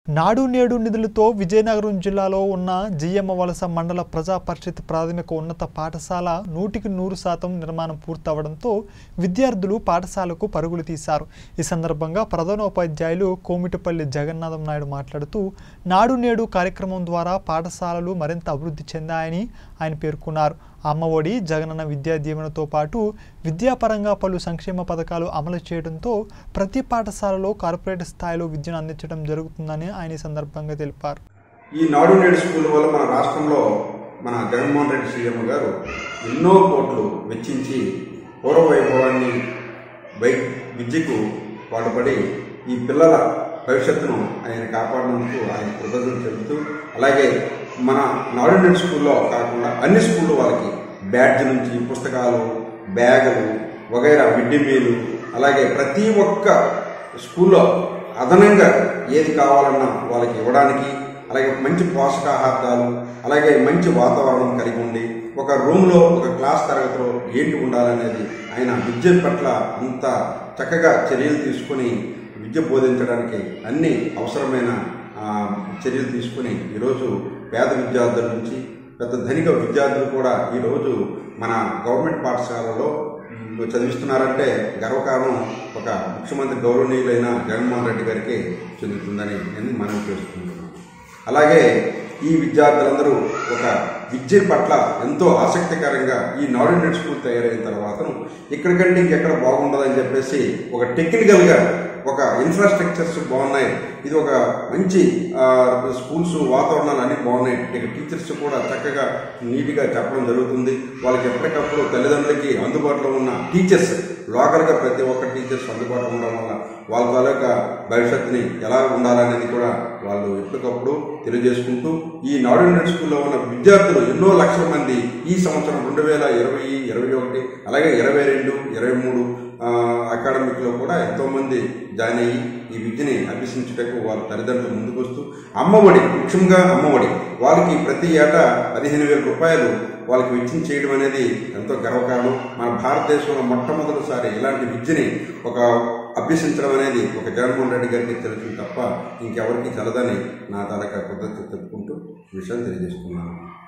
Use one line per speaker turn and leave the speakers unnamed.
నాడు నేడు నిధులతో విజయనగరం జిల్లాలో ఉన్న జియ్యమ్మ వలస మండల ప్రజా పరిషత్ ప్రాథమిక ఉన్నత పాఠశాల నూటికి నూరు శాతం నిర్మాణం పూర్తవడంతో విద్యార్థులు పాఠశాలకు పరుగులు తీశారు ఈ సందర్భంగా ప్రధానోపాధ్యాయులు కోమిటిపల్లి జగన్నాథం నాయుడు మాట్లాడుతూ నాడు నేడు కార్యక్రమం ద్వారా పాఠశాలలు మరింత అభివృద్ధి చెందాయని ఆయన పేర్కొన్నారు అమ్మఒడి జగనన్న విద్యా దీవెనతో పాటు విద్యాపరంగా పలు సంక్షేమ పథకాలు అమలు చేయడంతో ప్రతి పాఠశాలలో కార్పొరేట్ స్థాయిలో విద్యను అందించడం జరుగుతుందని ఆయన ఈ సందర్భంగా తెలిపారు
ఈ నాడు నేడు స్కూల్ వల్ల మన రాష్ట్రంలో మన జగన్మోహన్ రెడ్డి సీఎం గారు ఎన్నో కోట్లు వెచ్చించి పూర్వ వైభవాన్ని వై విద్యకు పాటుపడి ఈ పిల్లల భవిష్యత్తును ఆయన కాపాడినందుకు ఆయన కృతజ్ఞతలు చెబుతూ అలాగే మన నాడు నేడు స్కూల్లో కాకుండా అన్ని స్కూల్లో వాళ్ళకి బ్యాడ్జ్ నుంచి పుస్తకాలు బ్యాగులు వగైరా మిడ్ డే మీలు అలాగే ప్రతి ఒక్క స్కూల్లో అదనంగా ఏది కావాలన్నా వాళ్ళకి ఇవ్వడానికి అలాగే మంచి పోషకాహారాలు అలాగే మంచి వాతావరణం కలిగి ఉండి ఒక రూమ్లో ఒక క్లాస్ తరగతిలో ఏంటి ఉండాలనేది ఆయన విద్య పట్ల అంత చక్కగా చర్యలు తీసుకొని విద్య బోధించడానికి అన్ని అవసరమైన ఆ, చర్యలు తీసుకుని ఈరోజు పేద విద్యార్థుల నుంచి పెద్ద ధనిక విద్యార్థులు కూడా ఈరోజు మన గవర్నమెంట్ పాఠశాలలో మ్, చదివిస్తున్నారంటే గర్వకారణం ఒక ముఖ్యమంత్రి గౌరవనీయులైన జగన్మోహన్ రెడ్డి గారికి చెందుతుందని నేను మనం చేసుకుంటున్నాను అలాగే ఈ విద్యార్థులందరూ ఒక విద్య పట్ల ఎంతో ఆసక్తికరంగా ఈ నాడు నేడు స్కూల్ తయారైన తర్వాత ఇక్కడికంటే ఇంకెక్కడ బాగుండదని చెప్పేసి ఒక టెక్నికల్గా ఒక ఇన్ఫ్రాస్ట్రక్చర్స్ బాగున్నాయి ఇది ఒక మంచి ఆ, స్కూల్స్ వాతావరణాలు అన్నీ బాగున్నాయి ఇక టీచర్స్ కూడా చక్కగా నీట్గా చెప్పడం జరుగుతుంది వాళ్ళకి ఎప్పటికప్పుడు తల్లిదండ్రులకి అందుబాటులో ఉన్న టీచర్స్ లోకల్గా ప్రతి ఒక్క టీచర్స్ అందుబాటులో ఉండడం వల్ల వాళ్ళ తాలూకా భవిష్యత్తుని ఎలా ఉండాలనేది కూడా వాళ్ళు ఎప్పటికప్పుడు తెలియజేసుకుంటూ ఈ నాడు నేడు స్కూల్లో ఉన్న విద్యార్థులు ఎన్నో లక్షల మంది ఈ సంవత్సరం రెండు వేల ఇరవై ఇరవై ఒకటి అలాగే ఇరవై రెండు ఇరవై మూడు అకాడమిక్లో కూడా ఎంతోమంది జాయిన్ అయ్యి ఈ విద్యని అభ్యసించుటకు వాళ్ళ తల్లిదండ్రులు ముందుకు వస్తూ అమ్మఒడి ముఖ్యంగా అమ్మఒడి వాళ్ళకి ప్రతి ఏటా పదిహేను వేల రూపాయలు వాళ్ళకి వెచ్చిన చేయడం అనేది ఎంతో గర్వకారణం మన భారతదేశంలో మొట్టమొదటిసారి ఇలాంటి విద్యని ఒక అభ్యసించడం అనేది ఒక జగన్మోహన్ రెడ్డి గారికి తెలుస్తుంది తప్ప ఇంకెవరికి తెలదని నా తాలూకా పద్ధతి చెప్పుకుంటూ ఈ విషయాన్ని తెలియజేసుకున్నాను